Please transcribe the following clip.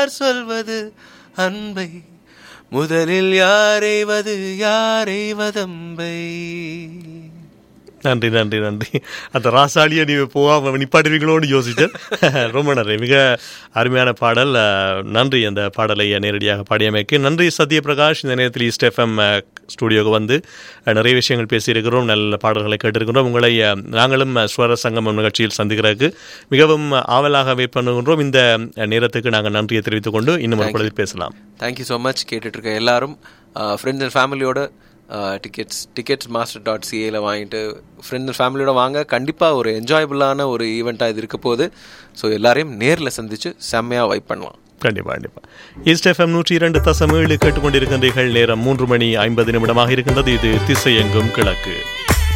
யார் சொல்வது அன்பை முதலில் யாரைவது யாரைவதம்பை நன்றி நன்றி நன்றி அந்த ராசாலியை நீ போகாம நிப்பாட்டுவீங்களோன்னு யோசிச்சேன் ரொம்ப நன்றி மிக அருமையான பாடல் அஹ், நன்றி அந்த பாடலை நேரடியாக பாடியமைக்கு நன்றி சத்யபிரகாஷ் இந்த நேரத்தில் ஈஸ்ட் எஃப்எம் ஸ்டூடியோவுக்கு வந்து அஹ், நிறைய விஷயங்கள் பேசியிருக்கிறோம் நல்ல பாடல்களை கேட்டிருக்கிறோம் உங்களை அஹ், நாங்களும் அஹ், ஸ்வர சங்கமம் நிகழ்ச்சியில் சந்திக்கிறதுக்கு மிகவும் ஆவலாக வெயிட் பண்ணுகின்றோம் இந்த அஹ், நேரத்துக்கு நாங்கள் நன்றியை தெரிவித்துக் கொண்டு இன்னும் ஒரு பொழுது பேசலாம் தேங்க்யூ ஸோ மச் கேட்டுட்டு இருக்க எல்லாரும் ஃப்ரெண்ட்ஸ் அண்ட் ஃபேமிலியோட டிக்கெட்ஸ் டிக்கெட்ஸ் மாஸ்டர் டாட் சிஏல வாங்கிட்டு ஃப்ரெண்ட்ஸ் அண்ட் ஃபேமிலியோட வாங்க கண்டிப்பாக ஒரு என்ஜாயபுளான ஒரு ஈவெண்ட்டாக இது இருக்க போகுது ஸோ எல்லாரையும் நேரில் சந்திச்சு செம்மையாக வைப் பண்ணலாம் கண்டிப்பா கண்டிப்பா ஈஸ்ட் எஃப்எம் நூற்றி இரண்டு தசம் ஏழு கேட்டுக்கொண்டிருக்கின்றீர்கள் நேரம் மூன்று மணி ஐம்பது நிமிடமாக இருக்கின்றது இது திசை எங்கும் கிழக்கு